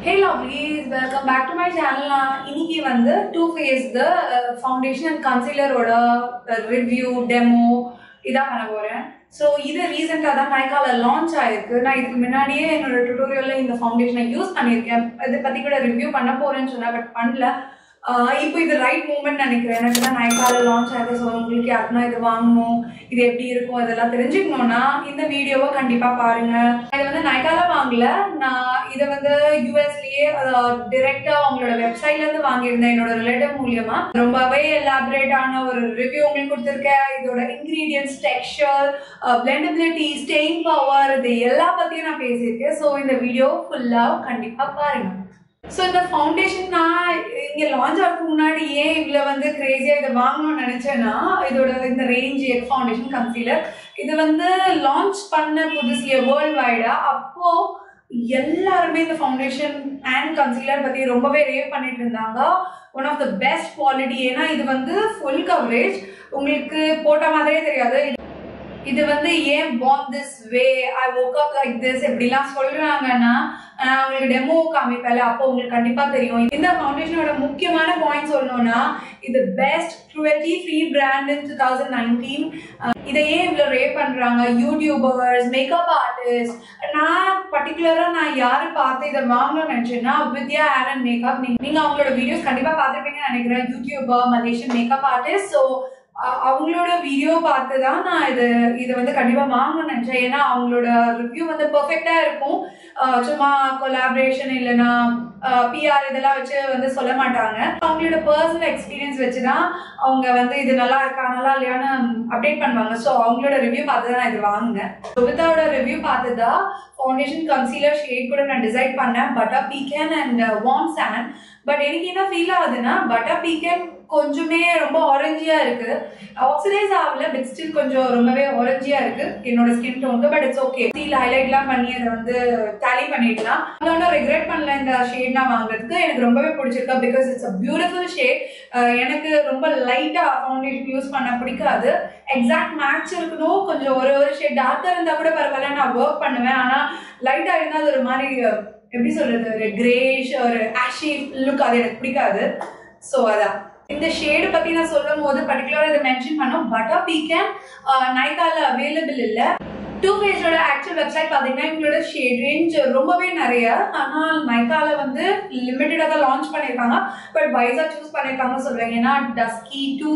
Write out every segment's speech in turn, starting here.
hey lovelies welcome back to my channel நான் இன்னைக்கு வந்து too faced the foundation and கன்சீலரோட ரிவ்யூ டெமோ இதான் பண்ண போகிறேன் ஸோ இது ரீசெண்டாக தான் நைக்காவில் லான்ச் ஆயிருக்கு நான் இதுக்கு முன்னாடியே என்னோட டுட்டோரியலில் இந்த ஃபவுண்டேஷனை யூஸ் பண்ணியிருக்கேன் இதை பற்றி கூட ரிவ்யூ பண்ண போகிறேன்னு சொன்னேன் பட் பண்ணல ஆஹ் இப்போ இது ரைட் மூமெண்ட் நினைக்கிறேன் எனக்கு தான் நைக்காவில் லான்ச் ஆகுது ஸோ உங்களுக்கு யாருன்னா இது வாங்கணும் இது எப்படி இருக்கும் இதெல்லாம் தெரிஞ்சுக்கணும்னா இந்த வீடியோவை கண்டிப்பாக பாருங்க இது வந்து நைக்கால வாங்கல நான் இதை வந்து யூஎஸ்லயே டிரெக்டாக அவங்களோட வெப்சைட்ல இருந்து வாங்கியிருந்தேன் என்னோட ரிலேட்டிவ் மூலியமா ரொம்பவே எலாபரேட் ஆன ஒரு ரிவ்யூ உங்களுக்கு கொடுத்துருக்கேன் இதோட ingredients texture blendability staying power இது எல்லா பற்றியும் நான் பேசியிருக்கேன் ஸோ இந்த வீடியோ ஃபுல்லாக கண்டிப்பாக பாருங்க ஸோ இந்த ஃபவுண்டேஷன் நான் இங்கே லான்ச் ஆகிறதுக்கு முன்னாடி ஏன் இவ்வளோ வந்து கிரேசியாக இதை வாங்கணும்னு நினச்சேன்னா இதோட இந்த ரேஞ்ச் எக் ஃபவுண்டேஷன் கன்சீலர் இது வந்து லான்ச் பண்ண புதுசிய வேர்ல்ட் வைடாக அப்போது எல்லாருமே இந்த ஃபவுண்டேஷன் அண்ட் கன்சீலர் பற்றி ரொம்பவே ரேவ் பண்ணிட்டு இருந்தாங்க one of the best quality ஏன்னா இது வந்து ஃபுல் கவரேஜ் உங்களுக்கு போட்ட மாதிரியே தெரியாது இது வந்து ஏன் born this way I woke up like this எப்படிலாம் சொல்றாங்கன்னா நான் உங்களுக்கு டெமோ காமிப்பேல அப்போ உங்களுக்கு கண்டிப்பா தெரியும் இந்த ஃபவுண்டேஷனோட முக்கியமான பாயிண்ட் சொல்லணும்னா இது best cruelty free brand in two thousand nineteen இதை ஏன் இவ்வளோ ரே பண்றாங்க யூடியூபர்ஸ் மேக்கப் ஆர்டிஸ்ட் நான் பர்டிகுலரா நான் யாரு பார்த்து இதை வாங்கணும்னு நினைச்சேன்னா வித்யா ஆர் அண்ட் மேக்கப் நீங்க அவங்களோட வீடியோஸ் கண்டிப்பா பார்த்துருப்பீங்கன்னு நினைக்கிறேன் YouTuber Malaysian makeup artist so அ- அவங்களோட வீடியோ பார்த்து தான் நான் இது இதை வந்து கண்டிப்பாக வாங்கணும்னு நினச்சேன் ஏன்னா அவங்களோட ரிவ்யூ வந்து பர்ஃபெக்டாக இருக்கும் அஹ் சும்மா கொலாபரேஷன் இல்லைன்னா பிஆர் இதெல்லாம் வச்சு வந்து சொல்ல மாட்டாங்க அவங்களோட பர்சனல் எக்ஸ்பீரியன்ஸ் வச்சு தான் அவங்க வந்து இது நல்லா இருக்கா நல்லா இல்லையான்னு அப்டேட் பண்ணுவாங்க ஸோ அவங்களோட ரிவ்யூ பார்த்து தான் நான் இது வாங்கினேன் சுபிதாவோட ரிவ்யூ பார்த்து தான் ஃபவுண்டேஷன் கன்சீலர் ஷேட் கூட நான் டிசைட் பண்ணேன் butter pecan and warm sand but எனக்கு என்ன ஃபீல் ஆகுதுன்னா பட்டர் பீக்கன் கொஞ்சமே ரொம்ப ஆரஞ்சியா இருக்கு ஆக்சிடைஸ் ஆகல பட் ஸ்டில் கொஞ்சம் ரொம்பவே ஆரஞ்சியா இருக்கு என்னோட ஸ்கின் டோனுக்கு பட் இட்ஸ் ஓகே ஸ்டீல் ஹைலைட்லாம் பண்ணி அதை வந்து டேலி பண்ணிடலாம் ஒன்றும் ரெக்ரெட் பண்ணல இந்த ஷேட் நான் வாங்குறதுக்கு எனக்கு ரொம்பவே பிடிச்சிருக்கு because it's a beautiful shade எனக்கு ரொம்ப லைட்டா ஃபவுண்டேஷன் யூஸ் பண்ண பிடிக்காது எக்ஸாக்ட் மேட்ச் இருக்கணும் கொஞ்சம் ஒரு ஒரு ஷேட் டார்க்கா இருந்தா கூட பரவாயில்ல நான் ஒர்க் பண்ணுவேன் ஆனா லைட்டா இருந்தா அது ஒரு மாதிரி அஹ், எப்படி சொல்றது ஒரு கிரேஷ் ஒரு ஆஷி லுக் அது எனக்கு பிடிக்காது ஸோ அதான் இந்த ஷேடு பத்தி நான் சொல்லும் போது பர்டிகுலரா இதை மென்ஷன் பண்ணோம் பட்டர் பீக்கன் நைக்கால அவைலபிள் இல்ல டூ ஃபேஸோட ஆக்சுவல் வெப்சைட் பார்த்தீங்கன்னா இவங்களோட ஷேட் ரேஞ்ச் ரொம்பவே நிறைய ஆனால் நைக்கால வந்து லிமிட்டடாக தான் லான்ச் பண்ணியிருக்காங்க பட் வைஸாக சூஸ் பண்ணியிருக்காங்கன்னு சொல்லுவாங்க ஏன்னா dusky to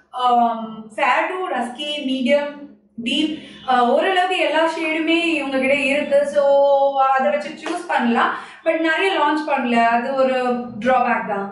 fair to dusky medium deep ஓரளவுக்கு எல்லா ஷேடுமே இவங்க கிட்ட இருக்கு ஸோ அதை வச்சு சூஸ் பண்ணலாம் பட் நிறைய லான்ச் பண்ணல அது ஒரு ட்ராபேக் தான்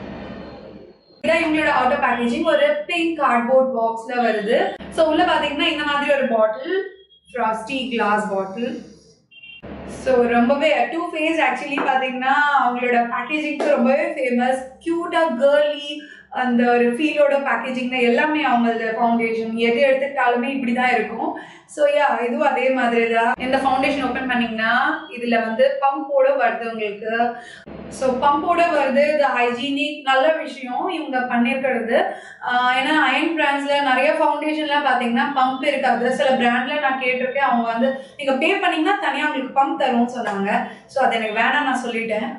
இதான் இவங்களோட அவுட்டர் பேக்கேஜிங் ஒரு பிங்க் கார்ட்போர்ட் பாக்ஸ்ல வருது ஸோ உள்ள பாத்தீங்கன்னா இந்த மாதிரி ஒரு bottle frosty glass bottle so ரொம்பவே டூ ஃபேஸ் ஆக்சுவலி பார்த்தீங்கன்னா அவங்களோட பேக்கேஜிங்க்கு ரொம்பவே ஃபேமஸ் க்யூட்டாக கேர்லி அந்த ஒரு ஃபீலோட பேக்கேஜிங் தான் எல்லாமே அவங்களோட ஃபவுண்டேஷன் எது எடுத்துக்கிட்டாலுமே இப்படி தான் இருக்கும் ஸோ யா இதுவும் அதே மாதிரி தான் இந்த ஃபவுண்டேஷன் ஓப்பன் பண்ணீங்கன்னா இதில் வந்து பம்போட வருது உங்களுக்கு ஸோ பம்போட வருது இது ஹைஜீனிக் நல்ல விஷயம் இவங்க பண்ணியிருக்கிறது ஆஹ் ஏன்னா அயன் பிராண்ட்ஸ்ல நிறைய ஃபவுண்டேஷன்லாம் பார்த்தீங்கன்னா பம்ப் இருக்காது சில பிராண்ட்ல நான் கேட்டிருக்கேன் அவங்க வந்து நீங்க பே பண்ணீங்கன்னா தனியாக உங்களுக்கு பம்ப் தரும்னு சொன்னாங்க ஸோ அது எனக்கு வேணாம் நான் சொல்லிட்டேன்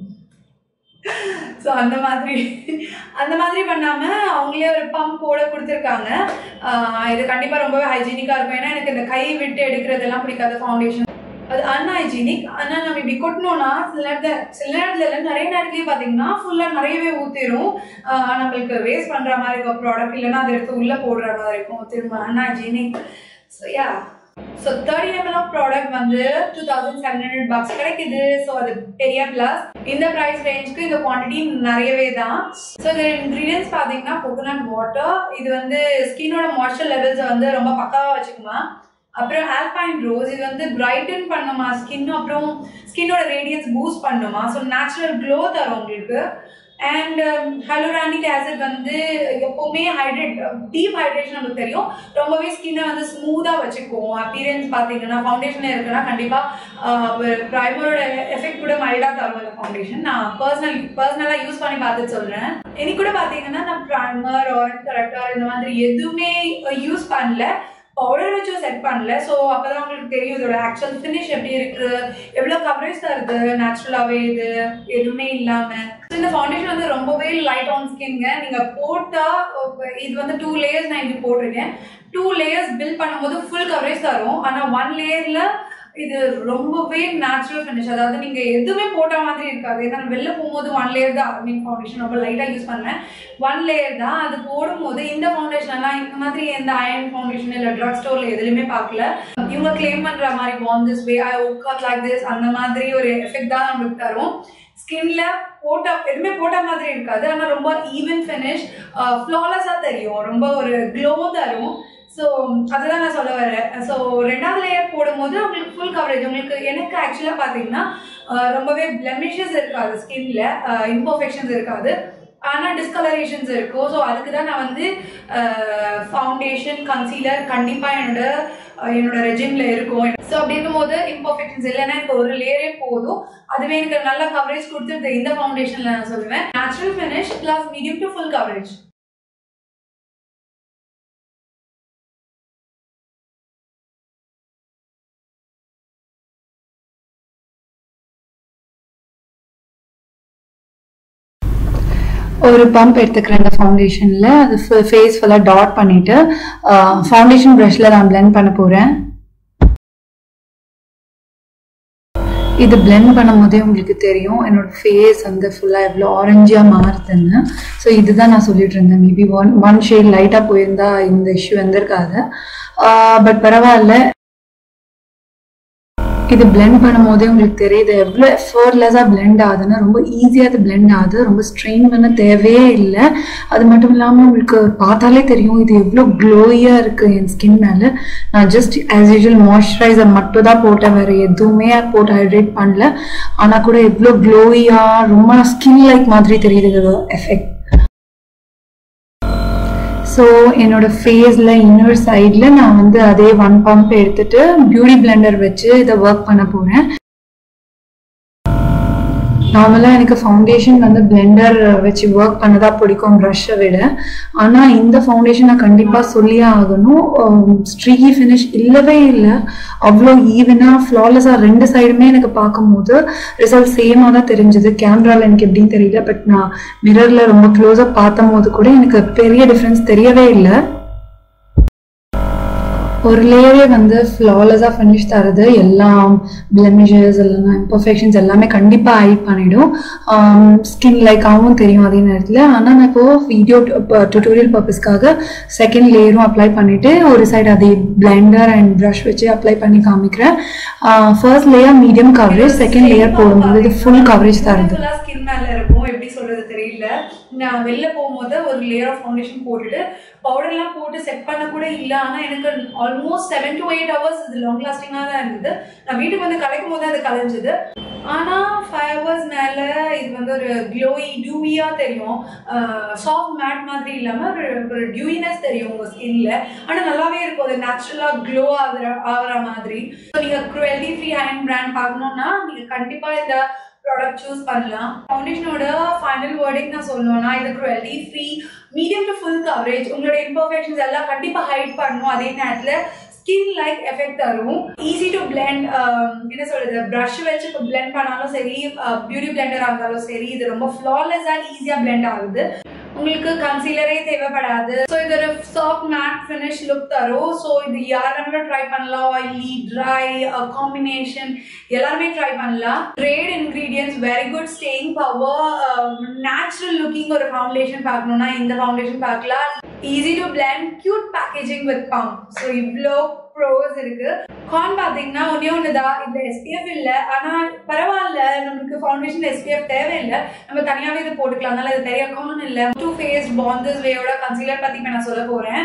ஸோ அந்த மாதிரி அந்த மாதிரி பண்ணாம அவங்களே ஒரு பம்ப் போட கொடுத்துருக்காங்க ஆஹ் இது கண்டிப்பா ரொம்பவே ஹைஜீனிக்கா இருக்கும் ஏன்னா எனக்கு இந்த கை விட்டு எடுக்கிறதெல்லாம் பிடிக்காது ஃபவுண்டேஷன் அது அன்ஹைஜீனிக் ஆனால் நம்ம இப்படி கொட்டணும்னா சில நேரத்தில் சில நேரத்துல இல்லை நிறைய நேரத்துலயே பார்த்தீங்கன்னா ஃபுல்லாக நிறையவே ஊற்றிடும் நம்மளுக்கு வேஸ்ட் பண்ணுற மாதிரி இருக்கும் ப்ராடக்ட் இல்லைன்னா அதை எடுத்து உள்ளே போடுற மாதிரி இருக்கும் திரும்ப unhygienic so ya so thirty ML of product வந்து two thousand seven hundred bucks கிடைக்குது ஸோ அது பெரிய ப்ளஸ் இந்த ப்ரைஸ் ரேஞ்சுக்கு இந்த குவான்டிட்டி நிறையவே தான் ஸோ இந்த இன்க்ரீடியன்ஸ் பார்த்தீங்கன்னா கோகோனட் வாட்டர் இது வந்து ஸ்கின்னோட மாய்ஸ்சர் லெவல்ஸை வந்து ரொம்ப பக்காவாக வச்சுக்குமா அப்புறம் ஆல்பைன் ரோஸ் இது வந்து பிரைட்டன் பண்ணுமா ஸ்கின் அப்புறம் ஸ்கின்னோட ரேடியன்ஸ் பூஸ்ட் பண்ணுமா ஸோ நேச்சுரல் க்ளோ தரும் உங்களுக்கு அண்ட் ஹலோரானிக் ஆசிட் வந்து எப்போவுமே ஹைட்ரேட் டீப் ஹைட்ரேஷன் நமக்கு தெரியும் ரொம்பவே ஸ்கின்னை வந்து ஸ்மூத்தாக வச்சுக்குவோம் அப்பியரன்ஸ் பார்த்தீங்கன்னா ஃபவுண்டேஷன் இருக்குன்னா கண்டிப்பாக ப்ரைமரோட எஃபெக்ட் கூட மைல்டாக தரும் இந்த ஃபவுண்டேஷன் நான் பர்சனல் பர்சனலாக யூஸ் பண்ணி பார்த்துட்டு சொல்கிறேன் இன்னைக்கு கூட பார்த்தீங்கன்னா நான் ப்ரைமர் ஆரஞ்ச் கரெக்டர் இந்த மாதிரி எதுவுமே யூஸ் பண்ணல பவுடர் வச்சு செட் பண்ணல ஸோ அப்பதான் உங்களுக்கு தெரியும் இதோட ஆக்சுவல் ஃபினிஷ் எப்படி இருக்கு எவ்வளோ கவரேஜ் தருது நேச்சுரலாகவே இது எதுவுமே இல்லாம இந்த ஃபவுண்டேஷன் வந்து ரொம்பவே லைட் ஆன் ஸ்கின்ங்க நீங்க போட்டா இது வந்து டூ லேயர்ஸ் நான் இது போட்டிருக்கேன் டூ லேயர்ஸ் பில்ட் பண்ணும்போது ஃபுல் கவரேஜ் தரும் ஆனா ஒன் லேயர்ல இது ரொம்பவே நேச்சுரல் ஃபினிஷ் அதாவது நீங்க எதுவுமே போட்ட மாதிரி இருக்காது ஏன்னா வெளில போகும்போது ஒன் லேயர் தான் மீன் ஃபவுண்டேஷன் ரொம்ப லைட்டா யூஸ் பண்ணேன் ஒன் லேயர் தான் அது போடும்போது இந்த ஃபவுண்டேஷன் எல்லாம் இந்த மாதிரி எந்த அயன் ஃபவுண்டேஷன் இல்ல ட்ரக் ஸ்டோர்ல எதுலையுமே பார்க்கல இவங்க கிளைம் பண்ற மாதிரி one this way I work like this அந்த மாதிரி ஒரு எஃபெக்ட் தான் நம்மளுக்கு தரும் ஸ்கின்ல போட்ட எதுவுமே போட்ட மாதிரி இருக்காது ஆனால் ரொம்ப ஈவன் ஃபினிஷ் ஃப்ளாலஸாக தெரியும் ரொம்ப ஒரு க்ளோ தரும் ஸோ அதுதான் நான் சொல்ல வரேன் ஸோ ரெண்டாவது லேயர் போடும்போது உங்களுக்கு ஃபுல் கவரேஜ் உங்களுக்கு எனக்கு ஆக்சுவலாக பார்த்தீங்கன்னா அஹ், ரொம்பவே பிளமிஷஸ் இருக்காது ஸ்கின்ல இம்பர்ஃபெக்ஷன்ஸ் இருக்காது ஆனால் டிஸ்கலரேஷன்ஸ் இருக்கும் ஸோ அதுக்கு தான் நான் வந்து ஃபவுண்டேஷன் கன்சீலர் கண்டிப்பாக என்னோட அஹ், என்னோட ரெஜிம்ல இருக்கும் ஸோ அப்படி இருக்கும்போது இம்பர்ஃபெக்ஷன்ஸ் இல்லைன்னா எனக்கு ஒரு லேயரே போதும் அதுவே எனக்கு நல்ல கவரேஜ் கொடுத்துருது இந்த ஃபவுண்டேஷன்ல நான் சொல்லுவேன் natural finish plus medium to full coverage ஒரு பம்ப் எடுத்துக்கிறேன் இந்த ஃபவுண்டேஷனில் அது ஃபேஸ் ஃபுல்லாக டாட் பண்ணிவிட்டு ஃபவுண்டேஷன் ப்ரஷில் நான் blend பண்ண போகிறேன் இது blend பண்ணும்போதே உங்களுக்கு தெரியும் என்னோட ஃபேஸ் வந்து ஃபுல்லாக எவ்வளோ ஆரஞ்சாக மாறுதுன்னு ஸோ இதுதான் நான் சொல்லிட்டு இருந்தேன் மேபி ஒன் ஒன் ஷேட் லைட்டாக போயிருந்தா இந்த இஷ்யூ வந்திருக்காது பட் பரவாயில்ல இது blend பண்ணும்போதே உங்களுக்கு தெரியுது எவ்வளோ எஃபர்ட்லெஸ்ஸாக blend ஆகுதுன்னா ரொம்ப ஈஸியாக அது blend ஆகுது ரொம்ப ஸ்ட்ரெயின் பண்ண தேவையே இல்லை அது மட்டும் இல்லாமல் உங்களுக்கு பார்த்தாலே தெரியும் இது எவ்வளோ க்ளோயியாக இருக்குது என் ஸ்கின் மேலே நான் ஜஸ்ட் ஆஸ் யூஷுவல் மாய்ஸ்சரைசர் மட்டும் தான் போட்டேன் வேறு எதுவுமே போட்டு ஹைட்ரேட் பண்ணல ஆனால் கூட எவ்வளோ க்ளோயியாக ரொம்ப ஸ்கின் லைக் மாதிரி தெரியுது எஃபெக்ட் ஸோ என்னோட ஃபேஸில் இன்னொரு சைடில் நான் வந்து அதே ஒன் பம்ப் எடுத்துட்டு பியூட்டி பிளெண்டர் வச்சு இதை ஒர்க் பண்ண போகிறேன் நார்மலாக எனக்கு ஃபவுண்டேஷன் வந்து பிளெண்டர் வச்சு ஒர்க் பண்ணதா பிடிக்கும் ப்ரஷ்ஷை விட ஆனால் இந்த ஃபவுண்டேஷன் நான் கண்டிப்பாக சொல்லியே ஆகணும் ஸ்ட்ரீகி ஃபினிஷ் இல்லவே இல்லை அவ்வளோ ஈவனாக ஃப்ளாலெஸாக ரெண்டு சைடுமே எனக்கு பார்க்கும்போது ரிசல்ட் சேமாக தான் தெரிஞ்சுது கேமராவில் எனக்கு எப்படின்னு தெரியல பட் நான் மிரரில் ரொம்ப க்ளோஸாக பார்த்தும் போது கூட எனக்கு பெரிய டிஃப்ரென்ஸ் தெரியவே இல்லை ஒரு லேயரே வந்து ஃப்ளாலெஸாக ஃபினிஷ் தருது எல்லாம் பிளெமிஷஸ் இல்லைன்னா இம்பர்ஃபெக்ஷன்ஸ் எல்லாமே கண்டிப்பாக ஹைட் பண்ணிடும் ஸ்கின் லைக்காகவும் தெரியும் அதே நேரத்தில் ஆனால் நான் இப்போ வீடியோ டுட்டோரியல் பர்பஸ்க்காக செகண்ட் லேயரும் அப்ளை பண்ணிவிட்டு ஒரு சைடு அதே பிளெண்டர் அண்ட் ப்ரஷ் வச்சு அப்ளை பண்ணி காமிக்கிறேன் first layer medium coverage second layer போடும்போது இது ஃபுல் கவரேஜ் தருது ஃபுல்லாக ஸ்கின் மேலே இருக்கும் எப்படி சொல்றது தெரியல நான் வெளில போகும்போது ஒரு லேயர் ஆஃப் ஃபவுண்டேஷன் போட்டுட்டு பவுடர்லாம் போட்டு செட் பண்ண கூட இல்லை ஆனால் எனக்கு almost seven to eight hours இது லாங் லாஸ்டிங்காக தான் இருந்தது நான் வீட்டுக்கு வந்து கலைக்கும் போது அது கலைஞ்சது ஆனால் ஃபைவ் ஹவர்ஸ் மேலே இது வந்து ஒரு க்ளோயி டியூவியாக தெரியும் சாஃப்ட் மேட் மாதிரி இல்லாமல் ஒரு ஒரு டியூயினஸ் தெரியும் உங்கள் ஸ்கின்ல ஆனால் நல்லாவே இருக்கும் அது நேச்சுரலாக க்ளோ ஆகுற ஆகிற மாதிரி ஸோ நீங்கள் க்ருவல்டி ஃப்ரீ ஹேண்ட் பிராண்ட் பார்க்கணுன்னா நீங்கள் கண்டிப்பாக இந்த ப்ராடக்ட் சூஸ் பண்ணலாம் ஃபவுண்டேஷனோட ஃபைனல் வேர்டிங் நான் சொல்லணும்னா இது cruelty free medium to full coverage உங்களோட இம்பர்ஃபெக்ஷன்ஸ் எல்லாம் கண்டிப்பாக ஹைட் பண்ணும் அதே நேரத்தில் ஸ்கின் லைக் எஃபெக்ட் தரும் ஈஸி டு பிளெண்ட் என்ன சொல்றது ப்ரஷ் வச்சு இப்போ பிளெண்ட் பண்ணாலும் சரி பியூட்டி பிளெண்டராக இருந்தாலும் சரி இது ரொம்ப ஃப்ளாலெஸ்ஸாக ஈஸியாக பிளெண்ட் ஆகுது உங்களுக்கு கன்சீலரே தேவைப்படாது ஸோ இது ஒரு சாஃப்ட் மேட் ஃபினிஷ் லுக் தரும் ஸோ இது யாரெல்லாம் ட்ரை பண்ணலாம் ஆயிலி ட்ரை காம்பினேஷன் எல்லாருமே ட்ரை பண்ணலாம் great ingredients very good staying power natural looking ஒரு ஃபவுண்டேஷன் பார்க்கணும்னா இந்த ஃபவுண்டேஷன் பார்க்கலாம் easy to blend cute packaging with pump so இவ்வளோ ப்ரோஸ் இருக்கு கான் பார்த்தீங்கன்னா ஒன்னே ஒன்று தான் இந்த எஸ்பிஎஃப் இல்லை ஆனால் பரவாயில்ல நம்மளுக்கு ஃபவுண்டேஷன் எஸ்பிஎஃப் தேவையில்லை நம்ம தனியாகவே இதை போட்டுக்கலாம் அதனால இது பெரிய கான் இல்லை டூ ஃபேஸ் பாண்டஸ் வேயோட கன்சீலர் பற்றி இப்போ நான் சொல்ல போகிறேன்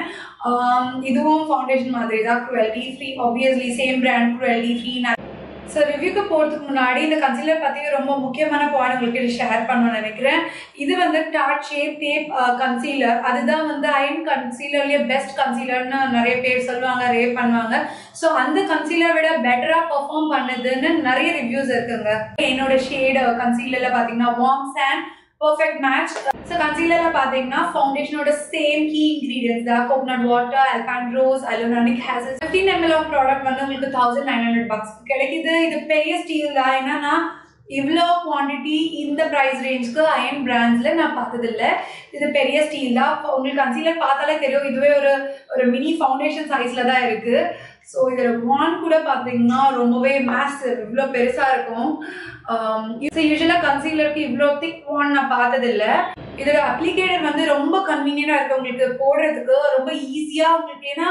இதுவும் ஃபவுண்டேஷன் மாதிரி தான் cruelty free obviously same brand cruelty free so ரிவ்யூக்கு போகிறதுக்கு முன்னாடி இந்த கன்சீலர் பற்றி ரொம்ப முக்கியமான பாயிண்ட் உங்களுக்கு ஷேர் பண்ணணும்னு நினைக்கிறேன் இது வந்து டாட் ஷேப் டேப் கன்சீலர் அதுதான் வந்து அயன் கன்சீலர்லேயே பெஸ்ட் கன்சீலர்னு நிறைய பேர் சொல்லுவாங்க ரேவ் பண்ணுவாங்க ஸோ அந்த கன்சீலர் விட பெட்டராக பர்ஃபார்ம் பண்ணுதுன்னு நிறைய ரிவ்யூஸ் இருக்குங்க என்னோட ஷேடு கன்சீலரில் பார்த்தீங்கன்னா warm sand perfect match so கன்சீலர்ல பாத்தீங்கன்னா ஃபவுண்டேஷனோட சேம் கீ இன்கிரீடியன்ஸ் தான் கோகனட் வாட்டர் அல்பான் ரோஸ் அலோனானிக் hazel fifteen ML of product வந்து உங்களுக்கு தௌசண்ட் நைன் ஹண்ட்ரட் பக்ஸ் கிடைக்குது இது பெரிய ஸ்டீல் தான் என்னன்னா இவ்வளோ குவான்டிட்டி இந்த ப்ரைஸ் ரேஞ்சுக்கு அயன் பிராண்ட்ஸில் நான் பார்த்ததில்ல இது பெரிய ஸ்டீல் தான் உங்களுக்கு கன்சீலர் பார்த்தாலே தெரியும் இதுவே ஒரு ஒரு மினி ஃபவுண்டேஷன் சைஸில் தான் இருக்குது ஸோ இதில் வான் கூட பார்த்தீங்கன்னா ரொம்பவே மேசிவ் இவ்வளோ பெருசாக இருக்கும் ஸோ யூஸ்வலாக கன்சீலருக்கு இவ்வளோ திக் வான் நான் பார்த்ததில்ல இதோட அப்ளிகேட்டர் வந்து ரொம்ப கன்வீனியண்டாக இருக்குது உங்களுக்கு போடுறதுக்கு ரொம்ப ஈஸியாக உங்களுக்கு ஏன்னா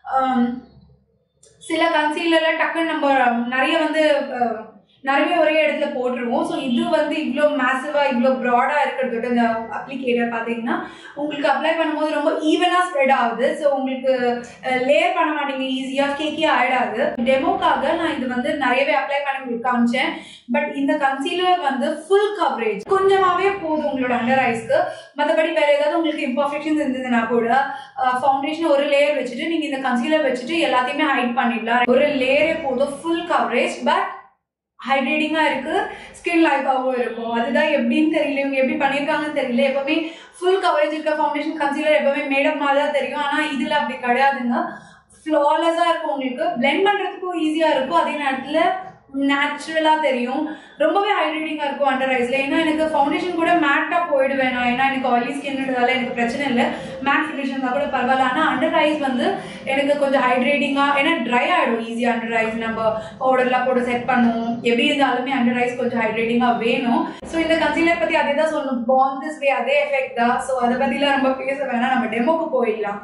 சில கன்சீலர்ல டக்குன்னு நம்ம நிறைய வந்து நிறைய ஒரே இடத்துல போட்டுருவோம் ஸோ இது வந்து இவ்வளோ மேசிவாக இவ்வளோ ப்ராடாக இருக்கிறதோட இந்த அப்ளிகேட்டர் பார்த்தீங்கன்னா உங்களுக்கு அப்ளை பண்ணும்போது ரொம்ப ஈவனாக ஸ்ப்ரெட் ஆகுது ஸோ உங்களுக்கு லேயர் பண்ண மாட்டீங்க ஈஸியாக கேக்கே ஆயிடாது டெமோக்காக நான் இது வந்து நிறையவே அப்ளை பண்ணி உங்களுக்கு காமிச்சேன் பட் இந்த கன்சீலர் வந்து ஃபுல் கவரேஜ் கொஞ்சமாவே போதும் உங்களோட அண்டர் ஐஸ்க்கு மற்றபடி வேற ஏதாவது உங்களுக்கு இம்பர்ஃபெக்ஷன்ஸ் இருந்ததுன்னா கூட ஃபவுண்டேஷன் ஒரு லேயர் வச்சுட்டு நீங்கள் இந்த கன்சீலர் வச்சுட்டு எல்லாத்தையுமே ஹைட் பண்ணிடலாம் ஒரு லேயரே போதும் ஃபுல் கவரேஜ் பட் ஹைட்ரேட்டிங்காக இருக்குது ஸ்கின் லைஃபாகவும் இருக்கும் அதுதான் எப்படின்னு தெரியல இவங்க எப்படி பண்ணியிருக்காங்கன்னு தெரியல எப்பவுமே ஃபுல் கவரேஜ் இருக்க ஃபவுண்டேஷன் கன்சீலர் எப்பவுமே மேடம் மாதிரி தான் தெரியும் ஆனால் இதில் அப்படி கிடையாதுங்க ஃப்ளாலெஸ்ஸாக இருக்கும் உங்களுக்கு பிளெண்ட் பண்ணுறதுக்கும் ஈஸியாக இருக்கும் அதே நேரத்தில் நேச்சுரலாக தெரியும் ரொம்பவே ஹைட்ரேட்டிங்காக இருக்கும் அண்டர் ஐஸில் ஏன்னா எனக்கு ஃபவுண்டேஷன் கூட மேட்டாக போயிடுவேன் நான் ஏன்னா எனக்கு ஆயிலி ஸ்கின்ன்றதால எனக்கு பிரச்சனை இல்லை மேட் ஃபினிஷ் இருந்தால் கூட பரவாயில்ல ஆனால் அண்டர் ஐஸ் வந்து எனக்கு கொஞ்சம் ஹைட்ரேட்டிங்காக ஏன்னா ட்ரை ஆகிடும் ஈஸியாக அண்டர் ஐஸ் நம்ம பவுடர்லாம் போட்டு செட் பண்ணுவோம் எப்படி இருந்தாலுமே அண்டர் ஐஸ் கொஞ்சம் ஹைட்ரேட்டிங்காக வேணும் ஸோ இந்த கன்சீலர் பற்றி அதே தான் சொல்லணும் பான் திஸ் வே அதே எஃபெக்ட் தான் ஸோ அதை பற்றிலாம் ரொம்ப பேச வேணாம் நம்ம டெமோக்கு போயிடலாம்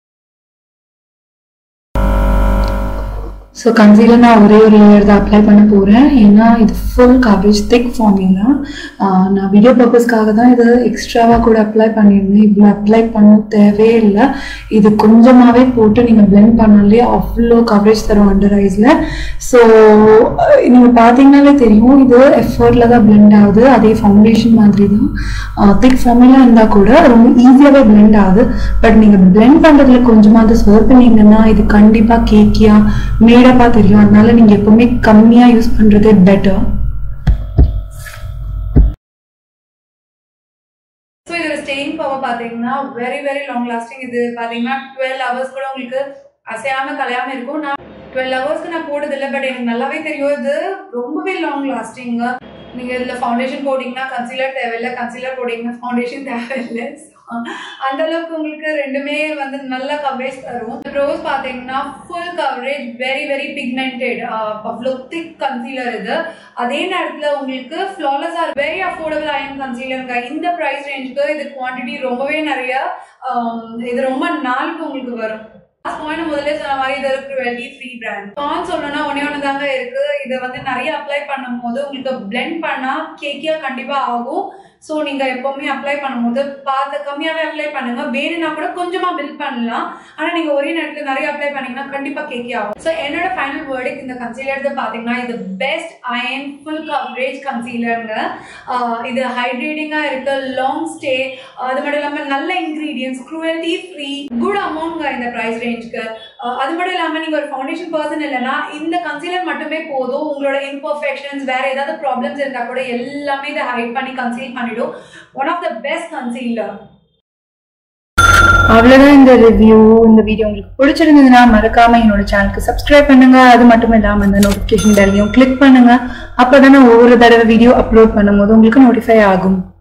ஸோ கன்சீலர் நான் ஒரே ஒரு லேயர் தான் அப்ளை பண்ண போகிறேன் ஏன்னா இது ஃபுல் கவரேஜ் திக் ஃபார்மிலா நான் வீடியோ பர்பஸ்க்காக தான் இது எக்ஸ்ட்ராவாக கூட அப்ளை பண்ணியிருந்தேன் இவ்வளோ அப்ளை பண்ண தேவையே இல்லை இது கொஞ்சமாகவே போட்டு நீங்கள் பிளெண்ட் பண்ணாலே அவ்வளோ கவரேஜ் தரும் அண்டர் ஐஸில் ஸோ நீங்கள் பார்த்தீங்கனாலே தெரியும் இது எஃபர்ட்டில் தான் பிளெண்ட் ஆகுது அதே ஃபவுண்டேஷன் மாதிரி தான் திக் ஃபார்மிலா இருந்தால் கூட ரொம்ப ஈஸியாகவே பிளெண்ட் ஆகுது பட் நீங்கள் பிளெண்ட் பண்ணுறதுல கொஞ்சமாக சர்வ் பண்ணீங்கன்னா இது கண்டிப்பாக கேக்கியாக மேடப்பா தெரியும் அதனால நீங்க எப்பவுமே கம்மியா யூஸ் பண்றதே பெட்டர் ஸோ இதோட ஸ்டெயின் பவர் பார்த்தீங்கன்னா வெரி வெரி லாங் லாஸ்டிங் இது பார்த்தீங்கன்னா டுவெல் ஹவர்ஸ் கூட உங்களுக்கு அசையாம கலையாம இருக்கும் நான் டுவெல் ஹவர்ஸ்க்கு நான் போடுறதில்ல பட் எனக்கு நல்லாவே தெரியும் இது ரொம்பவே லாங் லாஸ்டிங் நீங்கள் இதில் ஃபவுண்டேஷன் போட்டிங்கன்னா கன்சீலர் தேவையில்லை கன்சீலர் போட்டிங்கன்னா ஃபவுண்டேஷன் தேவையில்லை அந்த அளவுக்கு உங்களுக்கு ரெண்டுமே வந்து நல்ல கவரேஜ் தரும் ரோஸ் பார்த்தீங்கன்னா full coverage very very pigmented அவ்வளோ திக் கன்சீலர் இது அதே நேரத்தில் உங்களுக்கு ஃப்ளாலஸ் ஆர் வெரி அஃபோர்டபுள் அயன் கன்சீலருங்க இந்த ப்ரைஸ் ரேஞ்சுக்கு இது குவான்டிட்டி ரொம்பவே நிறைய இது ரொம்ப நாளுக்கு உங்களுக்கு வரும் பாயிண்ட் முதல்ல சொன்ன மாதிரி இது ஒரு டுவெல்டி ஃப்ரீ பிராண்ட் கான் சொல்லணும்னா ஒன்னே ஒன்று தாங்க இருக்கு இதை வந்து நிறைய அப்ளை பண்ணும் போது உங்களுக்கு பிளெண்ட் பண்ணா கேக்கியா கண்டிப்பா ஆகும் ஸோ நீங்க எப்பவுமே அப்ளை பண்ணும்போது பார்த்து கம்மியாவே அப்ளை பண்ணுங்க வேணும்னா கூட கொஞ்சமா பில் பண்ணலாம் ஆனா நீங்க ஒரே நேரத்தில் நிறைய அப்ளை பண்ணீங்கன்னா கண்டிப்பா கேக்கே ஆகும் ஸோ என்னோட ஃபைனல் வேர்டுக்கு இந்த கன்சீலர் பாத்தீங்கன்னா இது பெஸ்ட் அயன் ஃபுல் கவரேஜ் கன்சீலருங்க இது ஹைட்ரேட்டிங்கா இருக்கு லாங் ஸ்டே அது மட்டும் இல்லாம நல்ல இன்கிரீடியன்ஸ் க்ரூவல்டி ஃப்ரீ குட் அமௌண்ட்ங்க இந்த ப்ரைஸ் ரேஞ்சுக்கு அது மட்டும் இல்லாம நீங்க ஒரு ஃபவுண்டேஷன் பர்சன் இல்லைன்னா இந்த கன்சீலர் மட்டுமே போதும் உங்களோட இம்பர்ஃபெக்ஷன்ஸ் வேற ஏதாவது ப்ராப்ளம்ஸ் இருந்தா கூட எல்லாமே இதை ஹைட் பண்ணி கன்சீல் பண்ணிடும் one of the best concealer அவ்வளோதான் இந்த ரிவ்யூ இந்த வீடியோ உங்களுக்கு பிடிச்சிருந்ததுன்னா மறக்காம என்னோட சேனலுக்கு சப்ஸ்கிரைப் பண்ணுங்க அது மட்டும் இல்லாமல் இந்த நோட்டிஃபிகேஷன் பெல்லையும் கிளிக் பண்ணுங்க அப்போதானே ஒவ்வொரு தடவை வீடியோ அப்லோட் பண்ணும்போது உங்களுக்கு நோட்டிஃபை ஆகும்